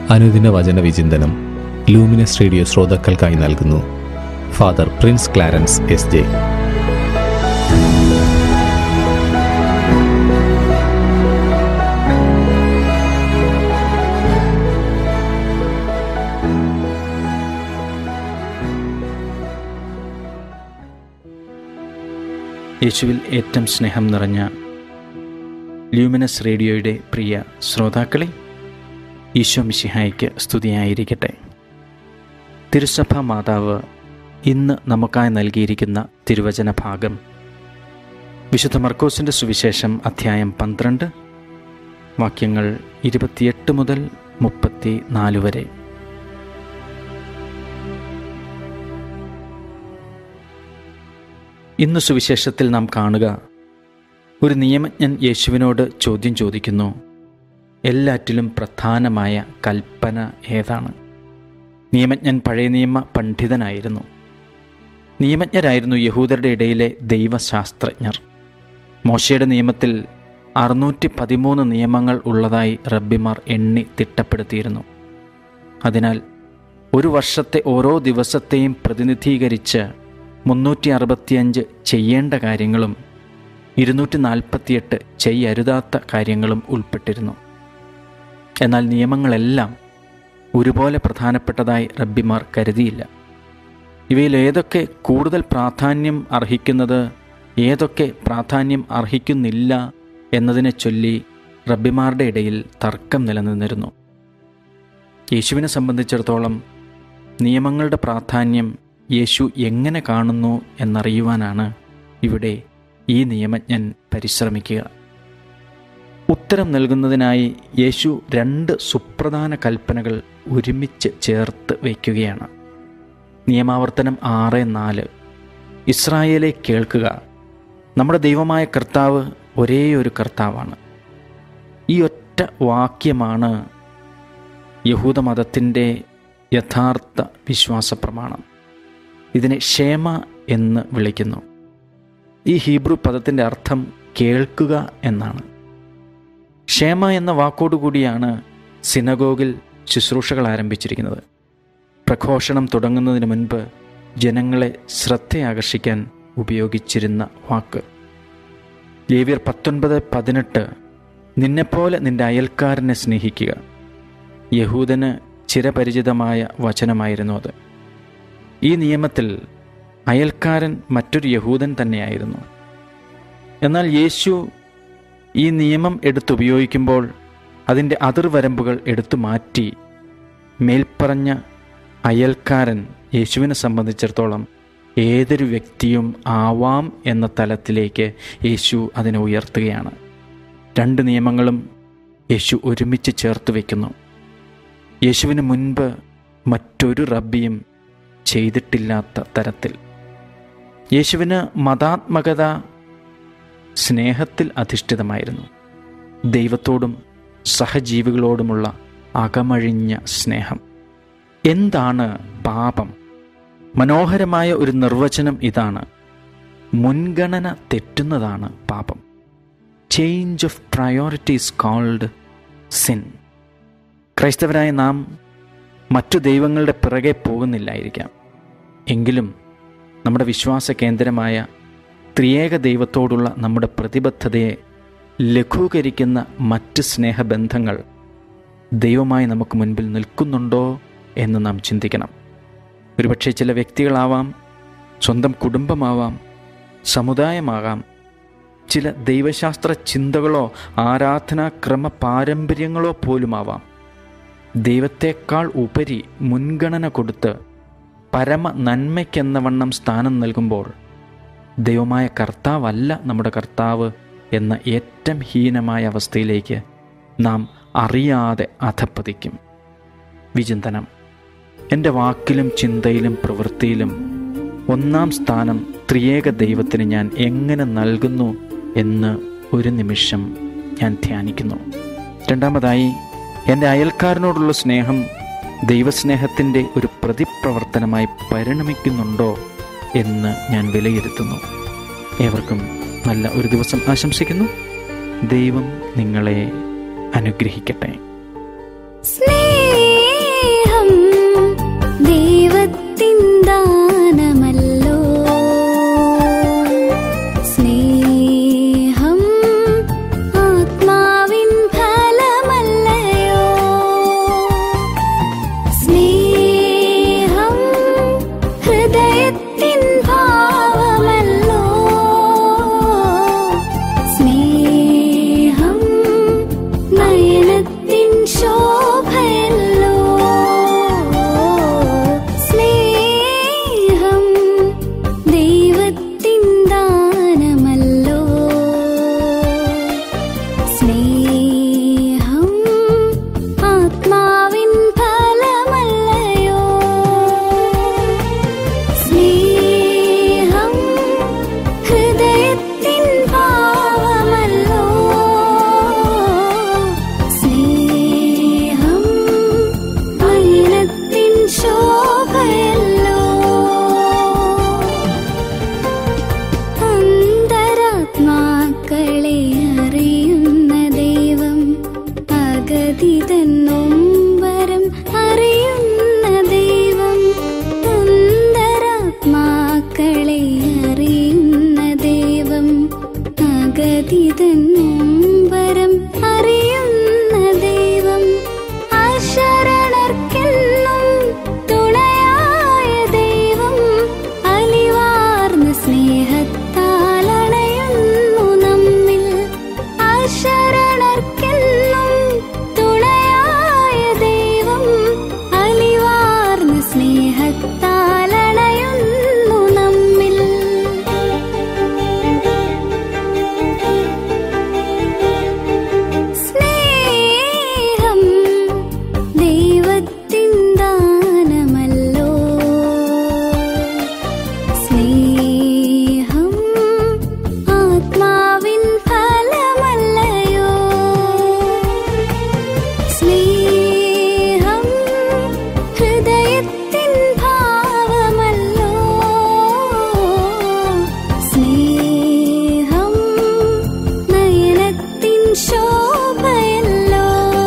അനുദിന വചന വിചിന്തനം ലൂമിനസ് റേഡിയോ ശ്രോതാക്കൾക്കായി നൽകുന്നു father Prince Clarence S J യേശുവിൽ ഏറ്റവും സ്നേഹം നിറഞ്ഞ ല്യൂമിനസ് റേഡിയോയുടെ പ്രിയ ശ്രോതാക്കളെ ഈശോ മിശിഹായ്ക്ക് സ്തുതിയായിരിക്കട്ടെ തിരുസഭ മാതാവ് ഇന്ന് നമുക്കായി നൽകിയിരിക്കുന്ന തിരുവചന ഭാഗം വിശുദ്ധ മർക്കോസിൻ്റെ സുവിശേഷം അധ്യായം പന്ത്രണ്ട് വാക്യങ്ങൾ ഇരുപത്തിയെട്ട് മുതൽ മുപ്പത്തി നാല് വരെ ഇന്ന് സുവിശേഷത്തിൽ നാം കാണുക ഒരു നിയമജ്ഞൻ യേശുവിനോട് ചോദ്യം ചോദിക്കുന്നു എല്ലാറ്റിലും പ്രധാനമായ കൽപ്പന ഏതാണ് നിയമജ്ഞൻ പഴയ നിയമ പണ്ഡിതനായിരുന്നു നിയമജ്ഞരായിരുന്നു യഹൂദരുടെ ഇടയിലെ ദൈവശാസ്ത്രജ്ഞർ മോശയുടെ നിയമത്തിൽ അറുന്നൂറ്റി പതിമൂന്ന് നിയമങ്ങൾ ഉള്ളതായി റബ്ബിമാർ എണ്ണി തിട്ടപ്പെടുത്തിയിരുന്നു അതിനാൽ ഒരു വർഷത്തെ ഓരോ ദിവസത്തെയും പ്രതിനിധീകരിച്ച് മുന്നൂറ്റി അറുപത്തിയഞ്ച് ചെയ്യേണ്ട കാര്യങ്ങളും ഇരുന്നൂറ്റി നാൽപ്പത്തിയെട്ട് ചെയ്യരുതാത്ത കാര്യങ്ങളും ഉൾപ്പെട്ടിരുന്നു എന്നാൽ നിയമങ്ങളെല്ലാം ഒരുപോലെ പ്രധാനപ്പെട്ടതായി റബ്ബിമാർ കരുതിയില്ല ഇവയിൽ ഏതൊക്കെ കൂടുതൽ പ്രാധാന്യം അർഹിക്കുന്നത് ഏതൊക്കെ പ്രാധാന്യം അർഹിക്കുന്നില്ല എന്നതിനെ ചൊല്ലി റബ്ബിമാരുടെ ഇടയിൽ തർക്കം നിലനിന്നിരുന്നു യേശുവിനെ സംബന്ധിച്ചിടത്തോളം നിയമങ്ങളുടെ പ്രാധാന്യം യേശു എങ്ങനെ കാണുന്നു എന്നറിയുവാനാണ് ഇവിടെ ഈ നിയമജ്ഞൻ പരിശ്രമിക്കുക ഉത്തരം നൽകുന്നതിനായി യേശു രണ്ട് സുപ്രധാന കൽപ്പനകൾ ഒരുമിച്ച് ചേർത്ത് വയ്ക്കുകയാണ് നിയമാവർത്തനം ആറ് നാല് ഇസ്രായേലെ കേൾക്കുക നമ്മുടെ ദൈവമായ കർത്താവ് ഒരേ ഒരു കർത്താവാണ് ഈ ഒറ്റ വാക്യമാണ് യഹൂദമതത്തിൻ്റെ യഥാർത്ഥ വിശ്വാസ പ്രമാണം ഇതിനെ ക്ഷേമ എന്ന് വിളിക്കുന്നു ഈ ഹീബ്രു പദത്തിൻ്റെ അർത്ഥം കേൾക്കുക എന്നാണ് ക്ഷേമ എന്ന വാക്കോടുകൂടിയാണ് സിനഗോഗിൽ ശുശ്രൂഷകൾ ആരംഭിച്ചിരിക്കുന്നത് പ്രഘോഷണം തുടങ്ങുന്നതിന് മുൻപ് ജനങ്ങളെ ശ്രദ്ധയാകർഷിക്കാൻ ഉപയോഗിച്ചിരുന്ന വാക്ക് ലേവ്യർ പത്തൊൻപത് പതിനെട്ട് നിന്നെപ്പോലെ നിന്റെ അയൽക്കാരനെ സ്നേഹിക്കുക യഹൂദന് ചിരപരിചിതമായ വചനമായിരുന്നു അത് ഈ നിയമത്തിൽ അയൽക്കാരൻ മറ്റൊരു യഹൂദൻ തന്നെയായിരുന്നു എന്നാൽ യേശു ഈ നിയമം എടുത്തുപയോഗിക്കുമ്പോൾ അതിൻ്റെ അതിർവരമ്പുകൾ എടുത്തു മാറ്റി മേൽപ്പറഞ്ഞ അയൽക്കാരൻ യേശുവിനെ സംബന്ധിച്ചിടത്തോളം ഏതൊരു വ്യക്തിയും ആവാം എന്ന തലത്തിലേക്ക് യേശു അതിനെ ഉയർത്തുകയാണ് രണ്ട് നിയമങ്ങളും യേശു ഒരുമിച്ച് ചേർത്ത് വയ്ക്കുന്നു യേശുവിന് മുൻപ് മറ്റൊരു റബ്ബിയും ചെയ്തിട്ടില്ലാത്ത തരത്തിൽ യേശുവിന് മതാത്മകത സ്നേഹത്തിൽ അധിഷ്ഠിതമായിരുന്നു ദൈവത്തോടും സഹജീവികളോടുമുള്ള അകമഴിഞ്ഞ സ്നേഹം എന്താണ് പാപം മനോഹരമായ ഒരു നിർവചനം ഇതാണ് മുൻഗണന തെറ്റുന്നതാണ് പാപം change of priorities called sin ക്രൈസ്തവരായ നാം മറ്റു ദൈവങ്ങളുടെ പിറകെ പോകുന്നില്ലായിരിക്കാം എങ്കിലും നമ്മുടെ വിശ്വാസ കേന്ദ്രമായ ത്രിയേക ദൈവത്തോടുള്ള നമ്മുടെ പ്രതിബദ്ധതയെ ലഘൂകരിക്കുന്ന മറ്റ് സ്നേഹബന്ധങ്ങൾ ദൈവമായി നമുക്ക് മുൻപിൽ നിൽക്കുന്നുണ്ടോ എന്ന് നാം ചിന്തിക്കണം ഒരുപക്ഷെ ചില വ്യക്തികളാവാം സ്വന്തം കുടുംബമാവാം സമുദായമാകാം ചില ദൈവശാസ്ത്ര ചിന്തകളോ ആരാധനാക്രമ പാരമ്പര്യങ്ങളോ പോലുമാവാം ദൈവത്തെക്കാൾ ഉപരി മുൻഗണന കൊടുത്ത് പരമ നന്മയ്ക്കെന്നവണ്ണം സ്ഥാനം നൽകുമ്പോൾ ദൈവമായ കർത്താവല്ല നമ്മുടെ കർത്താവ് എന്ന ഏറ്റവും ഹീനമായ അവസ്ഥയിലേക്ക് നാം അറിയാതെ അധപ്പതിക്കും വിചിന്തനം എൻ്റെ വാക്കിലും ചിന്തയിലും പ്രവൃത്തിയിലും ഒന്നാം സ്ഥാനം ത്രിയേക ദൈവത്തിന് ഞാൻ എങ്ങനെ നൽകുന്നു എന്ന് ഒരു നിമിഷം ഞാൻ ധ്യാനിക്കുന്നു രണ്ടാമതായി എൻ്റെ അയൽക്കാരനോടുള്ള സ്നേഹം ദൈവസ്നേഹത്തിൻ്റെ ഒരു പ്രതിപ്രവർത്തനമായി പരിണമിക്കുന്നുണ്ടോ എന്ന് ഞാൻ വിലയിരുത്തുന്നു ഏവർക്കും നല്ല ഒരു ദിവസം ആശംസിക്കുന്നു ദൈവം നിങ്ങളെ അനുഗ്രഹിക്കട്ടെ സ്നേഹ വരം അറിയുന്ന ദൈവം അശരണർക്കെന്നും തുണയായ ദൈവം അലിവാർന്ന സ്നേഹത്താൽ അണയുന്നു നമ്മിൽ അശരണർക്കെന്നും തുണയായ ദൈവം അലിവാർന്ന സ്നേഹത്താൽ അണയുന്നു നമ്മിൽ സ്നേഹം ദൈവത്തിൻ ദാനമല്ലോ സ്നേഹം ആത്മാവിൻ ഫലമല്ലയോ സ്നേഹം ഹൃദയത്തിൻ ഭാവമല്ലോ സ്നേഹം നയനത്തിൻ ശോഭയല്ലോ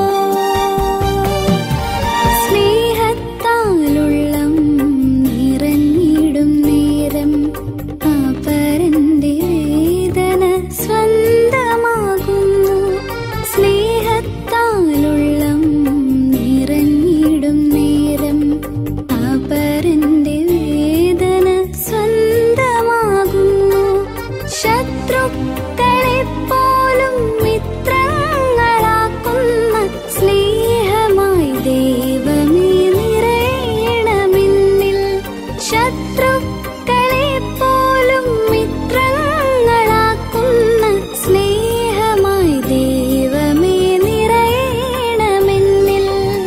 സ്നേഹത്താലുള്ളം നിറഞ്ഞിടും നേരം അപരന്റെ വേദന സ്വന്തമാകുന്നു സ്നേഹത്താലുള്ളം നിറഞ്ഞിടും നേരം അപരന്റെ വേദന സ്വന്തമാകുന്നു ശത്രുക്കളെ പോലും മിത്രങ്ങളാക്കുന്ന സ്നേഹമായി ദൈവമേ നിറയണമെന്നിൽ ശത്രുക്കളെ പോലും മിത്രങ്ങളാക്കുന്ന സ്നേഹമായി ദൈവമേ നിറയണമെന്നിൽ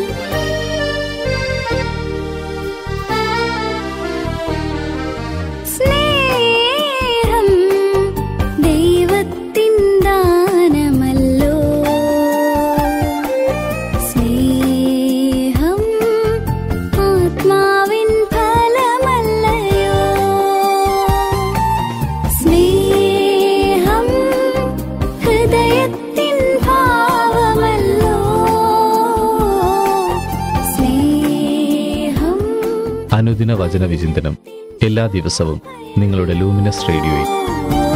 സ്നേഹം ദൈവത്തിൻ ദാനമല്ലോ സ്നേഹം ആത്മാവിൻ ഫലമല്ലയോ സ്നേഹം ഹൃദയത്തിൻ ഭാവമല്ലോ സ്നേഹം അനുദിന വചന വിചിന്തനം എല്ലാ ദിവസവും നിങ്ങളുടെ ലൂമിനസ് റേഡിയോയിൽ